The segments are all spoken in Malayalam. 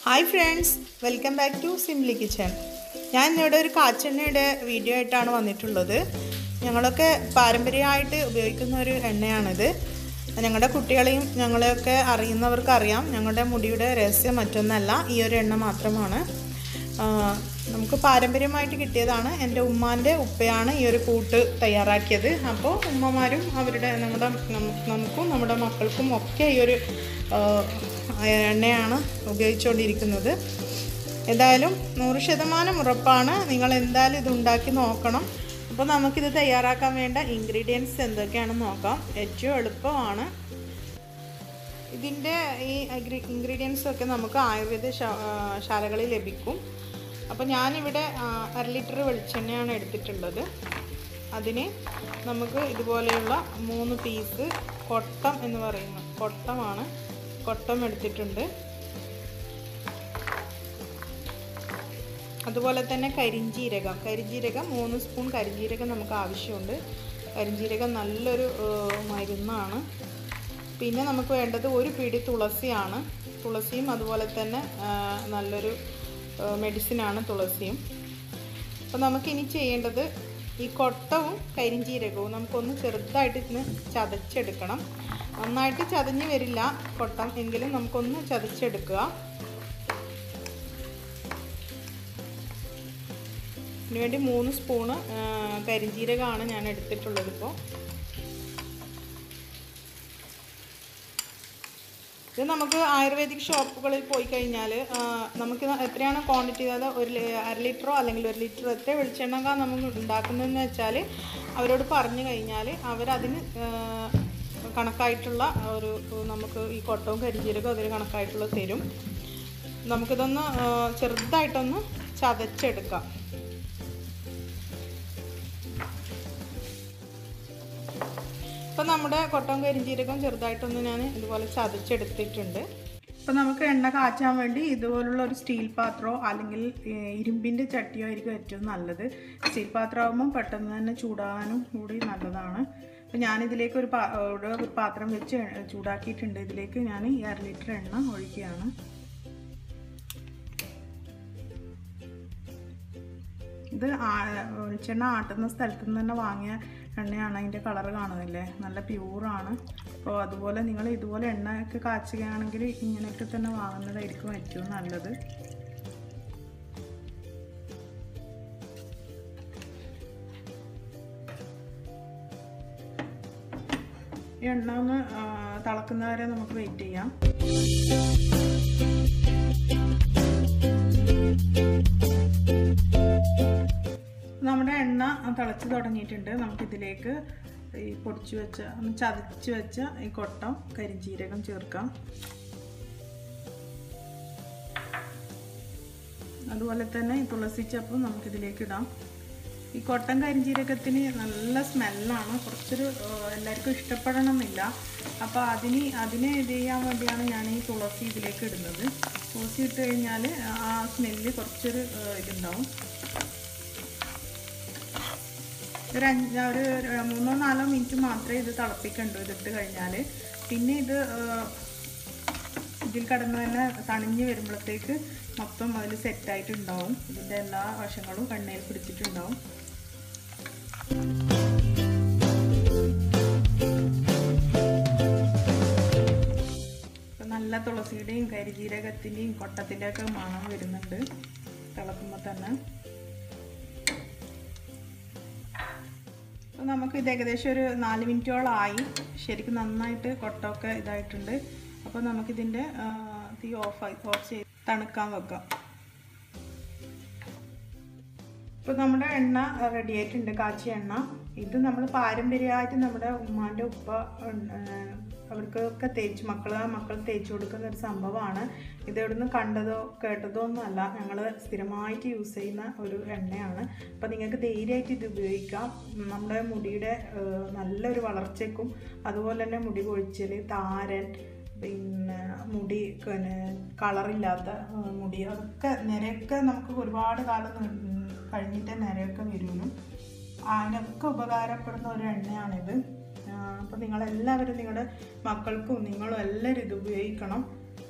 hi friends welcome back to Simply Kitchen ഞാൻ ഇന്നിവിടെ ഒരു കാച്ചെണ്ണയുടെ വീഡിയോ ആയിട്ടാണ് വന്നിട്ടുള്ളത് ഞങ്ങളൊക്കെ പാരമ്പര്യമായിട്ട് ഉപയോഗിക്കുന്ന ഒരു എണ്ണയാണിത് ഞങ്ങളുടെ കുട്ടികളെയും ഞങ്ങളെയൊക്കെ അറിയുന്നവർക്ക് അറിയാം ഞങ്ങളുടെ മുടിയുടെ രഹസ്യം മറ്റൊന്നല്ല ഈ ഒരു എണ്ണ മാത്രമാണ് ആ, നമുക്ക് പാരമ്പര്യമായിട്ട് കിട്ടിയതാണ് എൻ്റെ ഉമ്മാൻ്റെ ഉപ്പയാണ് ഈ ഒരു കൂട്ട് തയ്യാറാക്കിയത് അപ്പോൾ ഉമ്മമാരും അവരുടെ നമ്മുടെ നമുക്ക് നമുക്കും നമ്മുടെ മക്കൾക്കും ഒക്കെ ഈ ഒരു ആ, എണ്ണയാണ് ഉപയോഗിച്ചുകൊണ്ടിരിക്കുന്നത് എന്തായാലും നൂറ് ശതമാനം ഉറപ്പാണ് നിങ്ങൾ എന്തായാലും ഇത് ഉണ്ടാക്കി നോക്കണം അപ്പോൾ നമുക്കിത് തയ്യാറാക്കാൻ വേണ്ട ഇൻഗ്രീഡിയൻസ് എന്തൊക്കെയാണെന്ന് നോക്കാം ഏറ്റവും എളുപ്പമാണ് ഇതിൻ്റെ ഈ ഇൻഗ്രീഡിയൻസ് ഒക്കെ നമുക്ക് ആയുർവേദ ശാ- ആ, ശാലകളിൽ ലഭിക്കും അപ്പോൾ ഞാനിവിടെ ആ, അര ലിറ്റർ വെളിച്ചെണ്ണയാണ് എടുത്തിട്ടുള്ളത് അതിന് നമുക്ക് ഇതുപോലെയുള്ള മൂന്ന് പീസ് കൊട്ടം എന്ന് പറയുന്ന കൊട്ടമാണ് കൊട്ടം എടുത്തിട്ടുണ്ട് അതുപോലെ തന്നെ കരിഞ്ജീരകം കരിഞ്ജീരകം മൂന്ന് സ്പൂൺ കരിഞ്ജീരകം നമുക്ക് ആവശ്യമുണ്ട് കരിഞ്ജീരകം നല്ലൊരു ഏഹ്, മരുന്നാണ് പിന്നെ നമുക്ക് വേണ്ടത് ഒരു പിടി തുളസിയാണ് തുളസിയും അതുപോലെ തന്നെ ആ, നല്ലൊരു മെഡിസിനാണ് തുളസിയും അപ്പോൾ നമുക്കിനി ചെയ്യേണ്ടത് ഈ കൊട്ടവും കരിഞ്ജീരകവും നമുക്കൊന്ന് ചെറുതായിട്ട് ഇന്ന് ചതച്ചെടുക്കണം നന്നായിട്ട് ചതഞ്ഞ് വരില്ല കൊട്ടം എങ്കിലും നമുക്കൊന്ന് ചതച്ചെടുക്കുക ഇതിന് വേണ്ടി മൂന്ന് സ്പൂണ് ആ, കരിഞ്ജീരകമാണ് ഞാൻ എടുത്തിട്ടുള്ളത് ഇപ്പോൾ ഇത് നമുക്ക് ആയുർവേദിക് ഷോപ്പുകളിൽ പോയി കഴിഞ്ഞാൽ നമുക്ക് എത്രയാണ് ക്വാണ്ടിറ്റി അതായത് ഒരു ലി- അര ലിറ്ററോ അല്ലെങ്കിൽ ഒരു ലിറ്റർ എത്ര വെളിച്ചെണ്ണ നമുക്ക് ഉണ്ടാക്കുന്നതെന്ന് വെച്ചാൽ അവരോട് പറഞ്ഞു കഴിഞ്ഞാൽ അവരതിന് ആ, കണക്കായിട്ടുള്ള ഒരു നമുക്ക് ഈ കൊട്ടവും കരിജീരകവും അതിന് കണക്കായിട്ടുള്ള തരും നമുക്കിതൊന്ന് ആ, ചെറുതായിട്ടൊന്ന് ചതച്ചെടുക്കാം ഇപ്പം നമ്മുടെ കൊട്ടം കരിഞ്ചീരകം ചെറുതായിട്ടൊന്ന് ഞാൻ ഇതുപോലെ ചതച്ചെടുത്തിട്ടുണ്ട് ഇപ്പം നമുക്ക് എണ്ണ കാച്ചാൻ വേണ്ടി ഇതുപോലുള്ള ഒരു സ്റ്റീൽ പാത്രമോ അല്ലെങ്കിൽ ഏഹ്, ഇരുമ്പിൻ്റെ ചട്ടിയോ ആയിരിക്കും ഏറ്റവും നല്ലത് സ്റ്റീൽ പാത്രമാകുമ്പോൾ പെട്ടെന്ന് തന്നെ ചൂടാകാനും കൂടി നല്ലതാണ് അപ്പം ഞാനിതിലേക്ക് ഒരു പാ- ഒരു പാത്രം വെച്ച് എ- ചൂടാക്കിയിട്ടുണ്ട് ഇതിലേക്ക് ഞാൻ ഈ അര ലിറ്റർ എണ്ണ ഒഴിക്കുകയാണ് ഇത് ആ- വെളിച്ചെണ്ണ ആട്ടുന്ന സ്ഥലത്തു നിന്ന് തന്നെ വാങ്ങിയ എണ്ണയാണ് അതിൻ്റെ കളറ് കാണുന്നില്ലേ നല്ല പ്യൂറാണ് അപ്പോൾ അതുപോലെ നിങ്ങൾ ഇതുപോലെ എണ്ണയൊക്കെ കാച്ചുകയാണെങ്കിൽ ഇങ്ങനെയൊക്കെ തന്നെ വാങ്ങുന്നതായിരിക്കും ഏറ്റവും നല്ലത് ഈ എണ്ണ ഒന്ന് ആ, തിളക്കുന്നവരെ നമുക്ക് വെയിറ്റ് ചെയ്യാം നമ്മുടെ എണ്ണ തിളച്ച് തുടങ്ങിയിട്ടുണ്ട് നമുക്കിതിലേക്ക് ഈ പൊടിച്ചു വെച്ച ഒന്ന് ചതച്ച് വെച്ച ഈ കൊട്ടം കരിഞ്ജീരകം ചേർക്കാം അതുപോലെ തന്നെ ഈ തുളസിച്ചപ്പും നമുക്കിതിലേക്ക് ഇടാം ഈ കൊട്ടൻ കരിഞ്ജീരകത്തിന് നല്ല സ്മെല്ലാണ് കുറച്ചൊരു ഏഹ്, എല്ലാവർക്കും ഇഷ്ടപ്പെടണമെന്നില്ല അപ്പോൾ അതിന് അതിനെ ഇത് ചെയ്യാൻ വേണ്ടിയാണ് ഞാൻ ഈ തുളസി ഇതിലേക്ക് ഇടുന്നത് തുളസി ഇട്ട് കഴിഞ്ഞാൽ ആ സ്മെല്ല് കുറച്ചൊരു ഏഹ്, ഇതുണ്ടാവും ഒരു അഞ്ച് ഒരു ഒരു മൂന്നോ നാലോ മിനിറ്റ് മാത്രമേ ഇത് തിളപ്പിക്കണ്ടൂ ഇതിട്ട് കഴിഞ്ഞാൽ പിന്നെ ഇത് ആ, ഇതിൽ കിടന്ന് തന്നെ തണിഞ്ഞ് വരുമ്പോഴത്തേക്ക് മൊത്തം അതിൽ സെറ്റായിട്ടുണ്ടാവും ഇതിൻ്റെ എല്ലാ വശങ്ങളും എണ്ണയിൽ പിടിച്ചിട്ടുണ്ടാവും ഇപ്പം നല്ല തുളസിയുടെയും കരിജീരകത്തിൻ്റെയും കൊട്ടത്തിൻ്റെ ഒക്കെ മണം വരുന്നുണ്ട് തിളക്കുമ്പോൾ തന്നെ അപ്പോൾ നമുക്ക് ഇത് ഏകദേശം ഒരു നാല് മിനിറ്റോളമായി ശരിക്കും നന്നായിട്ട് കൊട്ടമൊക്കെ ഇതായിട്ടുണ്ട് അപ്പോൾ നമുക്കിതിൻ്റെ ആ, തീ ഓഫ് ഓഫ് ചെയ്ത് തണുക്കാൻ വെക്കാം ഇപ്പോൾ നമ്മുടെ എണ്ണ റെഡി ആയിട്ടുണ്ട് കാച്ചിയ എണ്ണ ഇത് നമ്മൾ പാരമ്പര്യമായിട്ട് നമ്മുടെ ഉമ്മാൻ്റെ ഉപ്പ ഏഹ്, അവർക്കൊക്കെ തേച്ച് മക്കൾ മക്കൾ തേച്ച് കൊടുക്കുന്ന ഒരു സംഭവമാണ് ഇത് ഇവിടുന്ന് കണ്ടതോ കേട്ടതോ ഒന്നുമല്ല ഞങ്ങൾ സ്ഥിരമായിട്ട് യൂസ് ചെയ്യുന്ന ഒരു എണ്ണയാണ് അപ്പോൾ നിങ്ങൾക്ക് ധൈര്യമായിട്ട് ഇത് ഉപയോഗിക്കാം നമ്മുടെ മുടിയുടെ ഏഹ്, നല്ലൊരു വളർച്ചയ്ക്കും അതുപോലെ തന്നെ മുടി കൊഴിച്ചൽ താരൻ പിന്നെ മുടി പിന്നെ കളറില്ലാത്ത ആ, മുടി അതൊക്കെ നിരയൊക്കെ നമുക്ക് ഒരുപാട് കാലം നി- കഴിഞ്ഞിട്ടേ നിരയൊക്കെ വരുള്ളൂ അതിനൊക്കെ ഉപകാരപ്പെടുന്ന ഒരു എണ്ണയാണിത് അപ്പോൾ നിങ്ങളെല്ലാവരും നിങ്ങളുടെ മക്കൾക്കും നിങ്ങളും എല്ലാവരും ഇത് ഉപയോഗിക്കണം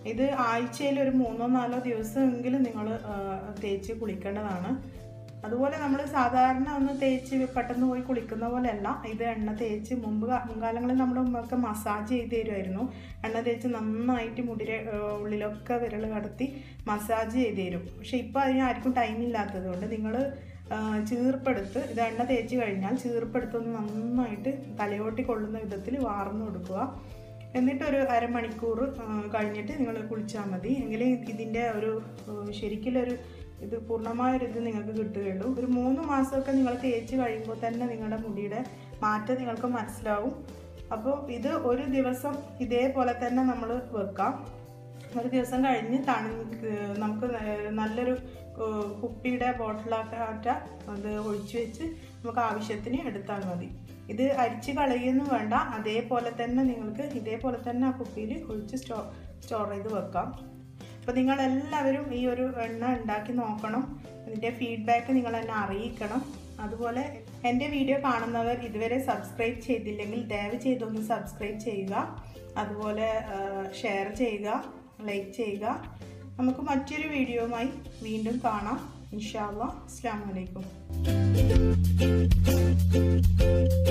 ഇത് ആഴ്ചയിൽ ഒരു മൂന്നോ നാലോ ദിവസമെങ്കിലും നിങ്ങൾ തേച്ച് കുളിക്കേണ്ടതാണ് അതുപോലെ നമ്മൾ സാധാരണ ഒന്ന് തേച്ച് പെട്ടെന്ന് പോയി കുളിക്കുന്ന പോലെയല്ല ഇത് എണ്ണ തേച്ച് മുമ്പ് കാ- മുൻകാലങ്ങളിൽ നമ്മുടെ ഉമ്മയൊക്കെ മസാജ് ചെയ്ത് തരുമായിരുന്നു എണ്ണ തേച്ച് നന്നായിട്ട് മുടിരെ ഏഹ് ഉള്ളിലൊക്കെ വിരൽ കടത്തി മസാജ് ചെയ്ത് തരും പക്ഷെ ഇപ്പോൾ അതിന് ആർക്കും ടൈം ഇല്ലാത്തത് കൊണ്ട് നിങ്ങൾ ചീർപ്പെടുത്ത് ഇത് എണ്ണ തേച്ച് കഴിഞ്ഞാൽ ചീർപ്പെടുത്തൊന്ന് നന്നായിട്ട് തലയോട്ടി കൊള്ളുന്ന വിധത്തിൽ വാർന്നു കൊടുക്കുക എന്നിട്ടൊരു അരമണിക്കൂർ ആ, കഴിഞ്ഞിട്ട് നിങ്ങൾ കുളിച്ചാൽ മതി എങ്കിലേ ഇതിൻ്റെ ഒരു ഏഹ് ശരിക്കുള്ളൊരു ഇത് പൂർണ്ണമായൊരു ഇത് നിങ്ങൾക്ക് കിട്ടുകയുള്ളൂ ഒരു മൂന്ന് മാസമൊക്കെ നിങ്ങൾ തേച്ച് കഴിയുമ്പോൾ തന്നെ നിങ്ങളുടെ മുടിയുടെ മാറ്റം നിങ്ങൾക്ക് മനസ്സിലാവും അപ്പോൾ ഇത് ഒരു ദിവസം ഇതേപോലെ തന്നെ നമ്മൾ വെക്കാം ഒരു ദിവസം കഴിഞ്ഞ് തണു നമുക്ക് നല്ലൊരു ഏഹ് കുപ്പിയുടെ ബോട്ടിലാക്കാറ്റ അത് ഒഴിച്ചു വെച്ച് നമുക്ക് ആവശ്യത്തിന് എടുത്താൽ മതി ഇത് അരിച്ച് കളയൊന്നും വേണ്ട അതേപോലെ തന്നെ നിങ്ങൾക്ക് ഇതേപോലെ തന്നെ ആ കുപ്പിയിൽ ഒഴിച്ച് സ്റ്റോ സ്റ്റോർ ചെയ്ത് വെക്കാം അപ്പോൾ നിങ്ങളെല്ലാവരും ഈ ഒരു എണ്ണ ഉണ്ടാക്കി നോക്കണം ഇതിൻ്റെ ഫീഡ്ബാക്ക് നിങ്ങൾ എന്നെ അറിയിക്കണം അതുപോലെ എൻ്റെ വീഡിയോ കാണുന്നവർ ഇതുവരെ സബ്സ്ക്രൈബ് ചെയ്തില്ലെങ്കിൽ ദയവ് ചെയ്തൊന്ന് സബ്സ്ക്രൈബ് ചെയ്യുക അതുപോലെ ഷെയർ ചെയ്യുക ലൈക്ക് ചെയ്യുക നമുക്ക് മറ്റൊരു വീഡിയോയുമായി വീണ്ടും കാണാം ഇൻഷാ അല്ലാ അസ്സാം വലൈക്കും